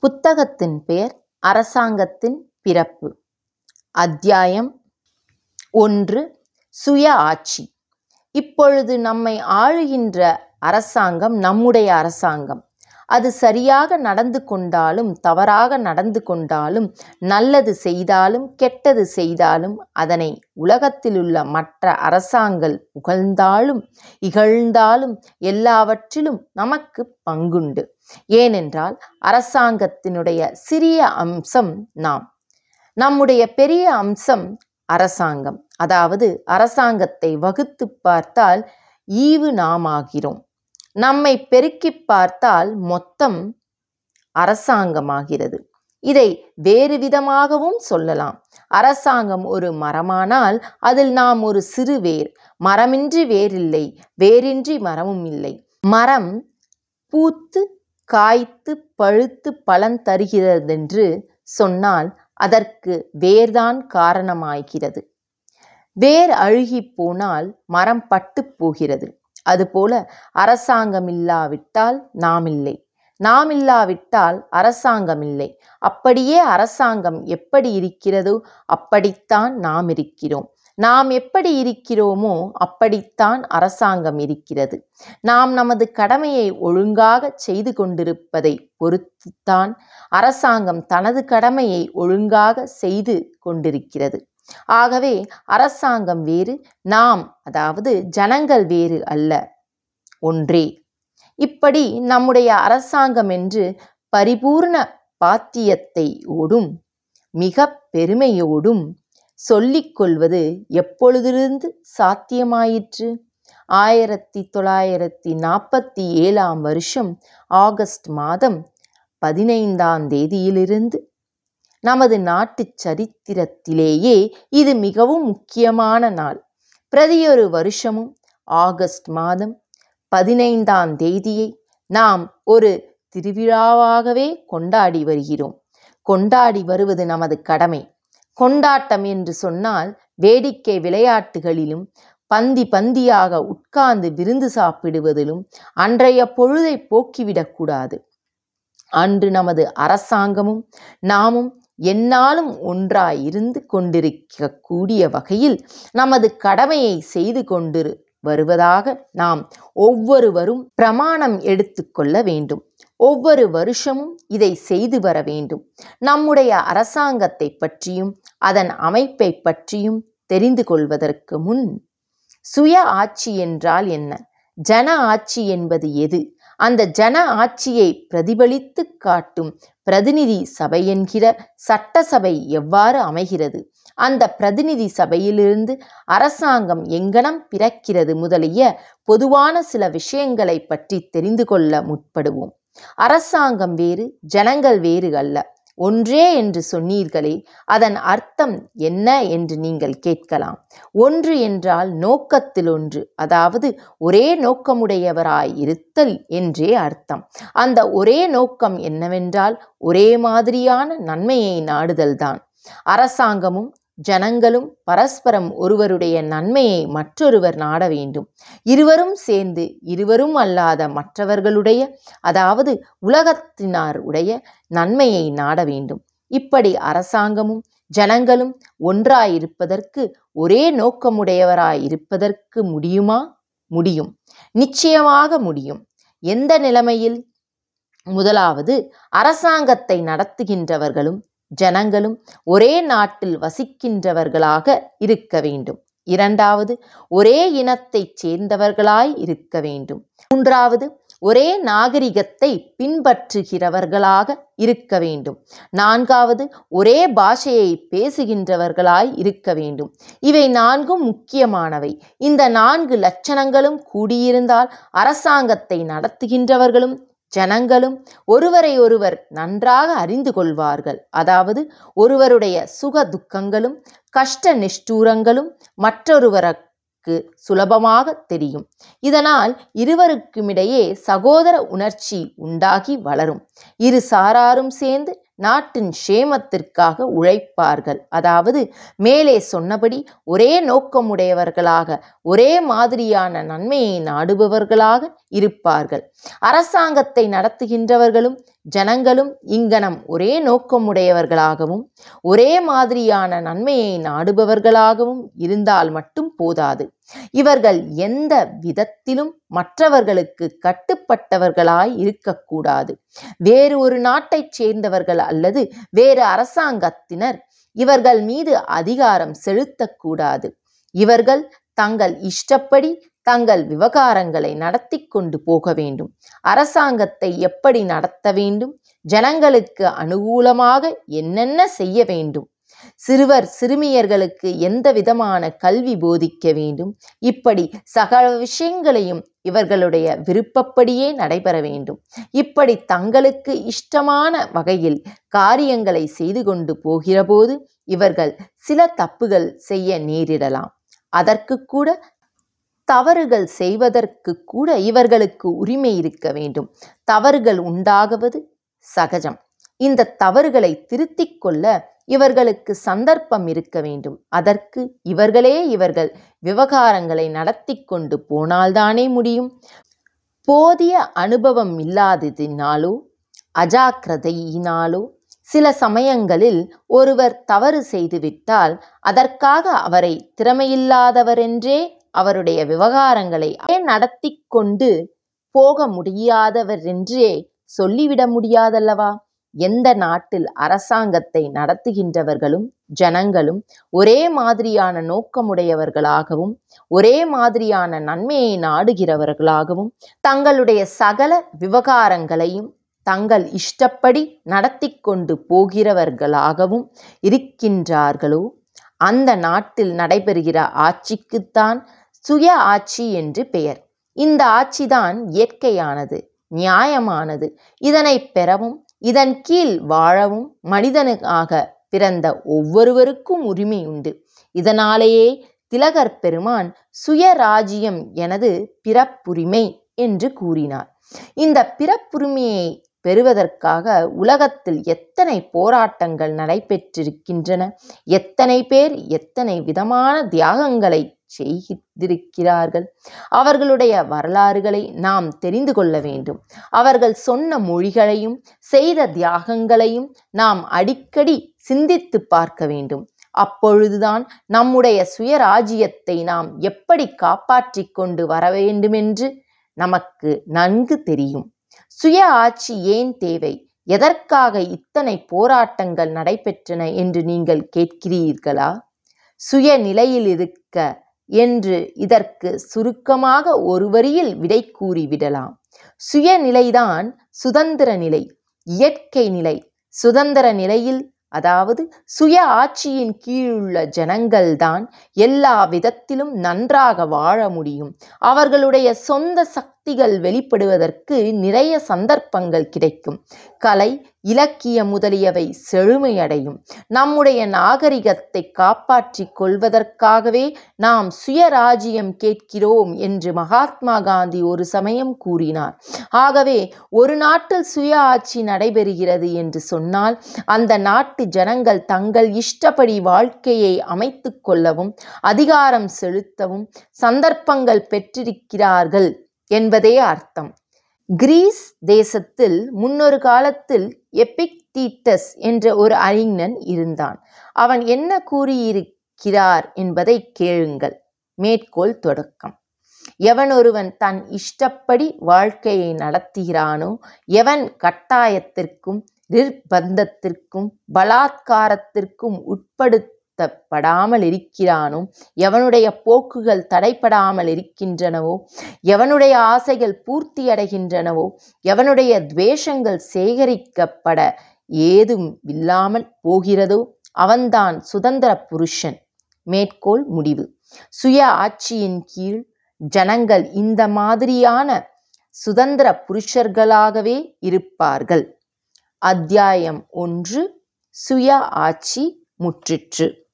புத்தகத்தின் பெயர் அரசாங்கத்தின் பிறப்பு அத்தியாயம் ஒன்று சுய ஆட்சி இப்பொழுது நம்மை ஆளுகின்ற அரசாங்கம் நம்முடைய அரசாங்கம் அது சரியாக நடந்து கொண்டாலும் தவறாக நடந்து கொண்டாலும் நல்லது செய்தாலும் கெட்டது செய்தாலும் அதனை உலகத்திலுள்ள மற்ற அரசாங்கள் புகழ்ந்தாலும் இகழ்ந்தாலும் எல்லாவற்றிலும் நமக்கு பங்குண்டு ஏனென்றால் அரசாங்கத்தினுடைய சிறிய அம்சம் நாம் நம்முடைய பெரிய அம்சம் அரசாங்கம் அதாவது அரசாங்கத்தை வகுத்து பார்த்தால் ஈவு நாமாகிறோம் நம்மை பெருக்கி பார்த்தால் மொத்தம் அரசாங்கமாகிறது இதை வேறு விதமாகவும் சொல்லலாம் அரசாங்கம் ஒரு மரமானால் அதில் நாம் ஒரு சிறு வேர் மரமின்றி வேரில்லை வேரின்றி மரமும் இல்லை மரம் பூத்து காய்த்து பழுத்து பலன் தருகிறதென்று சொன்னால் அதற்கு வேர்தான் காரணமாகிறது வேர் அழுகி போனால் மரம் பட்டு போகிறது அதுபோல அரசாங்கம் இல்லாவிட்டால் நாம் இல்லை நாம் இல்லாவிட்டால் அரசாங்கம் இல்லை அப்படியே அரசாங்கம் எப்படி இருக்கிறதோ அப்படித்தான் நாம் இருக்கிறோம் நாம் எப்படி இருக்கிறோமோ அப்படித்தான் அரசாங்கம் இருக்கிறது நாம் நமது கடமையை ஒழுங்காக செய்து கொண்டிருப்பதை பொறுத்துத்தான் அரசாங்கம் தனது கடமையை ஒழுங்காக செய்து கொண்டிருக்கிறது ஆகவே அரசாங்கம் வேறு நாம் அதாவது ஜனங்கள் வேறு அல்ல ஒன்றே இப்படி நம்முடைய அரசாங்கம் என்று பரிபூர்ண பாத்தியத்தையோடும் மிக பெருமையோடும் சொல்லிக்கொள்வது எப்பொழுதிலிருந்து சாத்தியமாயிற்று ஆயிரத்தி தொள்ளாயிரத்தி நாற்பத்தி ஏழாம் வருஷம் ஆகஸ்ட் மாதம் பதினைந்தாம் தேதியிலிருந்து நமது நாட்டு சரித்திரத்திலேயே இது மிகவும் முக்கியமான நாள் பிரதியொரு வருஷமும் ஆகஸ்ட் மாதம் பதினைந்தாம் தேதியை நாம் ஒரு திருவிழாவாகவே கொண்டாடி வருகிறோம் கொண்டாடி வருவது நமது கடமை கொண்டாட்டம் என்று சொன்னால் வேடிக்கை விளையாட்டுகளிலும் பந்தி பந்தியாக உட்கார்ந்து விருந்து சாப்பிடுவதிலும் அன்றைய பொழுதை போக்கிவிடக்கூடாது அன்று நமது அரசாங்கமும் நாமும் எந்நாளும் ஒன்றாய் இருந்து கொண்டிருக்கக்கூடிய வகையில் நமது கடமையை செய்து கொண்டு வருவதாக நாம் ஒவ்வொருவரும் பிரமாணம் எடுத்துக்கொள்ள வேண்டும் ஒவ்வொரு வருஷமும் இதை செய்து வர வேண்டும் நம்முடைய அரசாங்கத்தை பற்றியும் அதன் அமைப்பை பற்றியும் தெரிந்து கொள்வதற்கு முன் சுய ஆட்சி என்றால் என்ன ஜன ஆட்சி என்பது எது அந்த ஜன ஆட்சியை பிரதிபலித்து காட்டும் பிரதிநிதி சபை என்கிற சட்டசபை எவ்வாறு அமைகிறது அந்த பிரதிநிதி சபையிலிருந்து அரசாங்கம் எங்கனம் பிறக்கிறது முதலிய பொதுவான சில விஷயங்களை பற்றி தெரிந்து கொள்ள முற்படுவோம் அரசாங்கம் வேறு ஜனங்கள் வேறு அல்ல ஒன்றே என்று சொன்னீர்களே அதன் அர்த்தம் என்ன என்று நீங்கள் கேட்கலாம் ஒன்று என்றால் நோக்கத்தில் ஒன்று அதாவது ஒரே நோக்கமுடையவராய் இருத்தல் என்றே அர்த்தம் அந்த ஒரே நோக்கம் என்னவென்றால் ஒரே மாதிரியான நன்மையை நாடுதல்தான் அரசாங்கமும் ஜனங்களும் பரஸ்பரம் ஒருவருடைய நன்மையை மற்றொருவர் நாட வேண்டும் இருவரும் சேர்ந்து இருவரும் அல்லாத மற்றவர்களுடைய அதாவது உலகத்தினார் உடைய நன்மையை நாட வேண்டும் இப்படி அரசாங்கமும் ஜனங்களும் ஒன்றாயிருப்பதற்கு ஒரே நோக்கமுடையவராயிருப்பதற்கு முடியுமா முடியும் நிச்சயமாக முடியும் எந்த நிலைமையில் முதலாவது அரசாங்கத்தை நடத்துகின்றவர்களும் ஜனங்களும் ஒரே நாட்டில் வசிக்கின்றவர்களாக இருக்க வேண்டும் இரண்டாவது ஒரே இனத்தைச் சேர்ந்தவர்களாய் இருக்க வேண்டும் மூன்றாவது ஒரே நாகரிகத்தை பின்பற்றுகிறவர்களாக இருக்க வேண்டும் நான்காவது ஒரே பாஷையை பேசுகின்றவர்களாய் இருக்க வேண்டும் இவை நான்கும் முக்கியமானவை இந்த நான்கு லட்சணங்களும் கூடியிருந்தால் அரசாங்கத்தை நடத்துகின்றவர்களும் ஜனங்களும் ஒருவரை ஒருவர் நன்றாக அறிந்து கொள்வார்கள் அதாவது ஒருவருடைய சுக துக்கங்களும் கஷ்ட நிஷ்டூரங்களும் மற்றொருவருக்கு சுலபமாக தெரியும் இதனால் இருவருக்குமிடையே சகோதர உணர்ச்சி உண்டாகி வளரும் இரு சாராரும் சேர்ந்து நாட்டின் க்ஷேமத்திற்காக உழைப்பார்கள் அதாவது மேலே சொன்னபடி ஒரே நோக்கமுடையவர்களாக ஒரே மாதிரியான நன்மையை நாடுபவர்களாக இருப்பார்கள் அரசாங்கத்தை நடத்துகின்றவர்களும் ஜனங்களும் இங்கனம் ஒரே நோக்கமுடையவர்களாகவும் ஒரே மாதிரியான நன்மையை நாடுபவர்களாகவும் இருந்தால் மட்டும் போதாது இவர்கள் எந்த விதத்திலும் மற்றவர்களுக்கு கட்டுப்பட்டவர்களாய் இருக்கக்கூடாது வேறு ஒரு நாட்டைச் சேர்ந்தவர்கள் அல்லது வேறு அரசாங்கத்தினர் இவர்கள் மீது அதிகாரம் செலுத்தக்கூடாது இவர்கள் தங்கள் இஷ்டப்படி தங்கள் விவகாரங்களை நடத்தி கொண்டு போக வேண்டும் அரசாங்கத்தை எப்படி நடத்த வேண்டும் ஜனங்களுக்கு அனுகூலமாக என்னென்ன செய்ய வேண்டும் சிறுவர் சிறுமியர்களுக்கு எந்த விதமான கல்வி போதிக்க வேண்டும் இப்படி சகல விஷயங்களையும் இவர்களுடைய விருப்பப்படியே நடைபெற வேண்டும் இப்படி தங்களுக்கு இஷ்டமான வகையில் காரியங்களை செய்து கொண்டு போகிறபோது இவர்கள் சில தப்புகள் செய்ய நேரிடலாம் அதற்கு கூட தவறுகள் செய்வதற்கு கூட இவர்களுக்கு உரிமை இருக்க வேண்டும் தவறுகள் உண்டாகுவது சகஜம் இந்த தவறுகளை திருத்திக் கொள்ள இவர்களுக்கு சந்தர்ப்பம் இருக்க வேண்டும் அதற்கு இவர்களே இவர்கள் விவகாரங்களை நடத்தி கொண்டு போனால்தானே முடியும் போதிய அனுபவம் இல்லாததினாலோ அஜாக்கிரதையினாலோ சில சமயங்களில் ஒருவர் தவறு செய்துவிட்டால் அதற்காக அவரை திறமையில்லாதவரென்றே அவருடைய விவகாரங்களை நடத்தி கொண்டு போக முடியாதவரென்றே சொல்லிவிட முடியாதல்லவா எந்த நாட்டில் அரசாங்கத்தை நடத்துகின்றவர்களும் ஜனங்களும் ஒரே மாதிரியான நோக்கமுடையவர்களாகவும் ஒரே மாதிரியான நன்மையை நாடுகிறவர்களாகவும் தங்களுடைய சகல விவகாரங்களையும் தங்கள் இஷ்டப்படி நடத்தி கொண்டு போகிறவர்களாகவும் இருக்கின்றார்களோ அந்த நாட்டில் நடைபெறுகிற ஆட்சிக்குத்தான் சுய ஆட்சி என்று பெயர் இந்த ஆட்சிதான் இயற்கையானது நியாயமானது இதனை பெறவும் இதன் கீழ் வாழவும் மனிதனுக்காக பிறந்த ஒவ்வொருவருக்கும் உரிமை உண்டு இதனாலேயே திலகர் பெருமான் சுயராஜ்யம் எனது பிறப்புரிமை என்று கூறினார் இந்த பிறப்புரிமையை பெறுவதற்காக உலகத்தில் எத்தனை போராட்டங்கள் நடைபெற்றிருக்கின்றன எத்தனை பேர் எத்தனை விதமான தியாகங்களை செய்திருக்கிறார்கள் அவர்களுடைய வரலாறுகளை நாம் தெரிந்து கொள்ள வேண்டும் அவர்கள் சொன்ன மொழிகளையும் செய்த தியாகங்களையும் நாம் அடிக்கடி சிந்தித்து பார்க்க வேண்டும் அப்பொழுதுதான் நம்முடைய சுயராஜ்யத்தை நாம் எப்படி காப்பாற்றிக் கொண்டு வர வேண்டுமென்று நமக்கு நன்கு தெரியும் சுய ஆட்சி ஏன் தேவை எதற்காக இத்தனை போராட்டங்கள் நடைபெற்றன என்று நீங்கள் கேட்கிறீர்களா சுய நிலையில் இருக்க என்று இதற்கு சுருக்கமாக ஒரு வரியில் விடை கூறிவிடலாம் சுயநிலைதான் சுதந்திர நிலை இயற்கை நிலை சுதந்திர நிலையில் அதாவது சுய ஆட்சியின் கீழுள்ள ஜனங்கள்தான் எல்லா விதத்திலும் நன்றாக வாழ முடியும் அவர்களுடைய சொந்த சக்திகள் வெளிப்படுவதற்கு நிறைய சந்தர்ப்பங்கள் கிடைக்கும் கலை இலக்கியம் முதலியவை செழுமையடையும் நம்முடைய நாகரிகத்தை காப்பாற்றிக் கொள்வதற்காகவே நாம் சுயராஜ்யம் கேட்கிறோம் என்று மகாத்மா காந்தி ஒரு சமயம் கூறினார் ஆகவே ஒரு நாட்டில் சுய ஆட்சி நடைபெறுகிறது என்று சொன்னால் அந்த நாட்டு ஜனங்கள் தங்கள் இஷ்டப்படி வாழ்க்கையை அமைத்து கொள்ளவும் அதிகாரம் செலுத்தவும் சந்தர்ப்பங்கள் பெற்றிருக்கிறார்கள் என்பதே அர்த்தம் கிரீஸ் தேசத்தில் முன்னொரு காலத்தில் எபிக்டீட்டஸ் என்ற ஒரு அறிஞன் இருந்தான் அவன் என்ன கூறியிருக்கிறார் என்பதை கேளுங்கள் மேற்கோள் தொடக்கம் எவன் ஒருவன் தன் இஷ்டப்படி வாழ்க்கையை நடத்துகிறானோ எவன் கட்டாயத்திற்கும் நிர்பந்தத்திற்கும் பலாத்காரத்திற்கும் உட்படுத்தப்படாமல் இருக்கிறானோ எவனுடைய போக்குகள் தடைப்படாமல் இருக்கின்றனவோ எவனுடைய ஆசைகள் பூர்த்தியடைகின்றனவோ எவனுடைய துவேஷங்கள் சேகரிக்கப்பட ஏதும் இல்லாமல் போகிறதோ அவன்தான் சுதந்திர புருஷன் மேற்கோள் முடிவு சுய ஆட்சியின் கீழ் ஜனங்கள் இந்த மாதிரியான சுதந்திர புருஷர்களாகவே இருப்பார்கள் அத்தியாயம் ஒன்று சுய ஆட்சி முற்றிற்று